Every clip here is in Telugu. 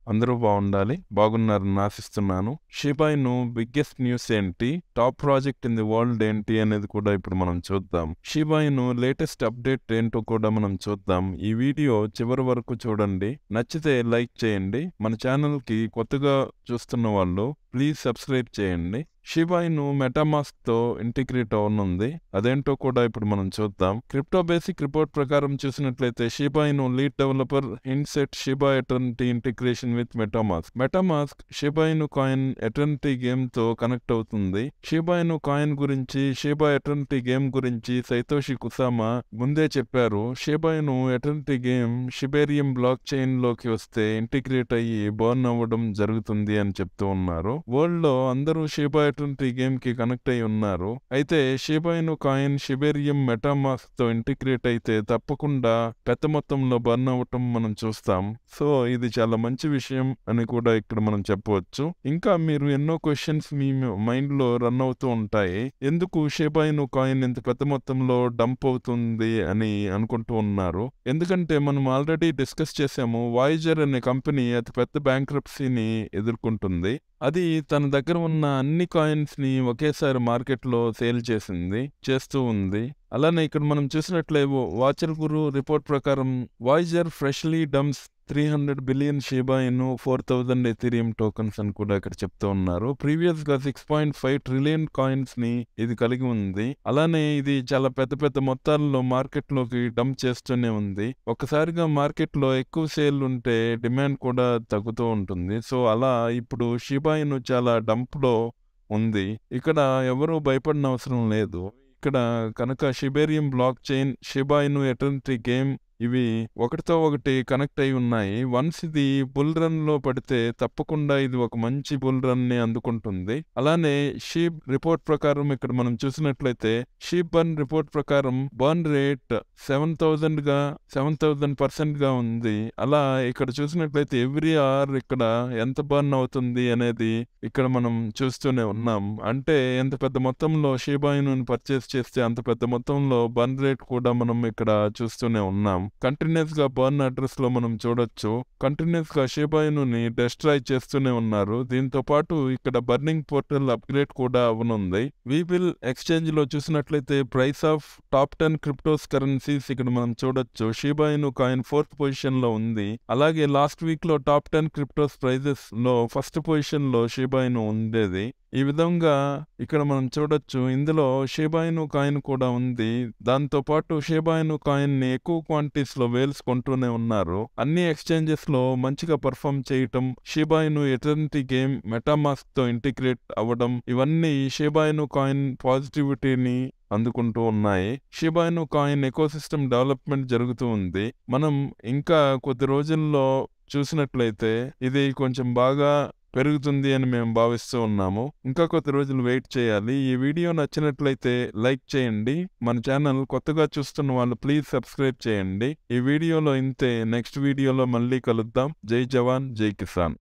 అందరూ బాగుండాలి బాగున్నారని ఆశిస్తున్నాను షిబాయిను బిగ్గెస్ట్ న్యూస్ ఏంటి top project in the world ఏంటి అనేది కూడా ఇప్పుడు మనం చూద్దాం షిబాయిను లేటెస్ట్ అప్డేట్ ఏంటో కూడా మనం చూద్దాం ఈ వీడియో చివరి వరకు చూడండి నచ్చితే లైక్ చేయండి మన ఛానల్ కి కొత్తగా చూస్తున్న వాళ్ళు ప్లీజ్ సబ్స్క్రైబ్ చేయండి షిబాయిను మెటామాస్క్ తో ఇంటిగ్రేట్ అవనుంది అదేంటో కూడా ఇప్పుడు మనం చూద్దాం క్రిప్టో బేసిక్ రిపోర్ట్ ప్రకారం చూసినట్లయితే షిబాయిను లీడ్ డెవలపర్ ఇన్సెట్ Shiba Eternity integration with MetaMask MetaMask Shiba Inu coin Eternity game తో కనెక్ట్ అవుతుంది షిబాయిను కాయిన్ గురించి షిబా ఎటర్నిటీ గేమ్ గురించి సైతోషి కుసామా ముందే చెప్పారు Shiba Inu Eternity game Shibarium blockchain లోకి వస్తే ఇంటిగ్రేట్ అయ్యి బర్న్ అవ్వడం జరుగుతుంది అని చెప్తూ ఉన్నారు వరల్డ్ లో అందరూ షిబా ఎటర్నిటీ గేమ్ కి కనెక్ట్ అయి ఉన్నారు అయితే షిబాయిను కాయిన్ షిబేరియం మెటామాస్క్ తో ఇంటిగ్రేట్ అయితే తప్పకుండా పెద్ద మొత్తంలో బర్న్ అవ్వటం మనం చూస్తాం సో ఇది చాలా మంచి విషయం అని కూడా ఇక్కడ మనం చెప్పవచ్చు ఇంకా మీరు ఎన్నో క్వశ్చన్స్ మీ మైండ్ లో రన్ అవుతూ ఉంటాయి ఎందుకు షేబాయిను కాయిన్ ఇంత పెద్ద మొత్తంలో డంప్ అవుతుంది అని అనుకుంటూ ఉన్నారు ఎందుకంటే మనం ఆల్రెడీ డిస్కస్ చేసాము వాయిజర్ అనే కంపెనీ అతి పెద్ద బ్యాంక్రప్సీని ఎదుర్కొంటుంది అది తన దగ్గర ఉన్న అన్ని కాయిన్స్ ని ఒకేసారి మార్కెట్ లో సేల్ చేసింది చేస్తూ ఉంది అలానే ఇక్కడ మనం చూసినట్లే వాచర్ గురు రిపోర్ట్ ప్రకారం Voyager freshly dumps three hundred billion Shiba Inu four thousand Ethereum tokens అని కూడా ఇక్కడ చెప్తూ ఉన్నారు ప్రీవియస్ గా six point five trillion coins ని ఇది కలిగి ఉంది అలానే ఇది చాలా పెద్ద పెద్ద మొత్తాల్లో మార్కెట్ లోకి డంప్ చేస్తూనే ఉంది ఒకసారిగా మార్కెట్ లో ఎక్కువ సేల్ ఉంటే డిమాండ్ కూడా తగ్గుతూ ఉంటుంది సో అలా ఇప్పుడు షీబాయిన్ చాలా డంప్ లో ఉంది ఇక్కడ ఎవరు భయపడిన అవసరం లేదు ఇక్కడ కనుక Shibarium blockchain Shiba Inu Eternity game ఇవి ఒకటితో ఒకటి కనెక్ట్ అయి ఉన్నాయి వన్స్ ఇది బుల్ రన్ లో పడితే తప్పకుండా ఇది ఒక మంచి బుల్ రన్ ని అందుకుంటుంది అలానే షీప్ రిపోర్ట్ ప్రకారం ఇక్కడ మనం చూసినట్లయితే షీప్ బర్న్ రిపోర్ట్ ప్రకారం బర్న్ రేట్ సెవెన్ థౌజండ్ గా సెవెన్ థౌజండ్ పర్సెంట్ గా ఉంది అలా ఇక్కడ చూసినట్లయితే ఎవ్రీ అవర్ ఇక్కడ ఎంత బర్న్ అవుతుంది అనేది ఇక్కడ మనం చూస్తూనే ఉన్నాం అంటే ఎంత పెద్ద మొత్తంలో షీబాయిను పర్చేస్ చేస్తే అంత పెద్ద మొత్తంలో బర్న్ రేట్ కూడా మనం ఇక్కడ చూస్తూనే ఉన్నాం కంటిన్యూస్ గా బర్న్ అడ్రస్ లో మనం చూడొచ్చు కంటిన్యూస్ గా షేబాయిను డెస్ట్రాయ్ చేస్తూనే ఉన్నారు దీంతో పాటు ఇక్కడ బర్నింగ్ పోర్టల్ అప్గ్రేడ్ కూడా అవనుంది వీబిల్ ఎక్స్చేంజ్ లో చూసినట్లయితే price of top ten cryptos currencies ఇక్కడ మనం చూడొచ్చు షీబాయిను కాయిన్ ఫోర్త్ పొజిషన్ లో ఉంది అలాగే లాస్ట్ వీక్ లో టాప్ టెన్ క్రిప్టోస్ ప్రైజెస్ లో ఫస్ట్ పొజిషన్ లో షీబాయిను ఉండేది ఈ విధంగా ఇక్కడ మనం చూడొచ్చు ఇందులో షేబాయిను కాయిన్ కూడా ఉంది దాంతో పాటు షేబాయిను కాయిన్ ని ఎక్కువ క్వాంటిటీస్ లో వేల్స్ కొంటూనే ఉన్నారు అన్ని ఎక్స్చేంజెస్ లో మంచిగా పర్ఫామ్ చేయటం షేబాయిను ఎటర్నిటీ గేమ్ మెటామాస్క్ తో ఇంటిగ్రేట్ అవ్వడం ఇవన్నీ షేబాయిను కాయిన్ పాజిటివిటీని అందుకుంటూ ఉన్నాయి షిబాయిను కాయిన్ ఎకోసిస్టమ్ డెవలప్మెంట్ జరుగుతూ ఉంది మనం ఇంకా కొద్ది రోజుల్లో చూసినట్లయితే ఇది కొంచెం బాగా పెరుగుతుంది అని మేము భావిస్తూ ఉన్నాము ఇంకా కొద్ది రోజులు వెయిట్ చేయాలి ఈ వీడియో నచ్చినట్లయితే లైక్ చేయండి మన ఛానల్ కొత్తగా చూస్తున్న వాళ్ళు ప్లీజ్ సబ్స్క్రైబ్ చేయండి ఈ వీడియోలో ఇంతే నెక్స్ట్ వీడియోలో మళ్ళీ కలుద్దాం జై జవాన్ జై కిసాన్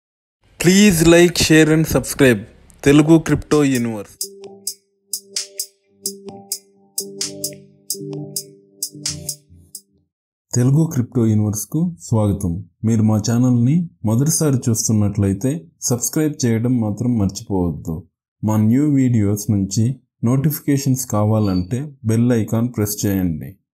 please like share and subscribe Telugu crypto universe Telugu crypto యూనివర్స్కు స్వాగతం మీరు మా ఛానల్ని మొదటిసారి చూస్తున్నట్లయితే సబ్స్క్రైబ్ చేయడం మాత్రం మర్చిపోవద్దు మా న్యూ వీడియోస్ నుంచి నోటిఫికేషన్స్ కావాలంటే బెల్ ఐకాన్ ప్రెస్ చేయండి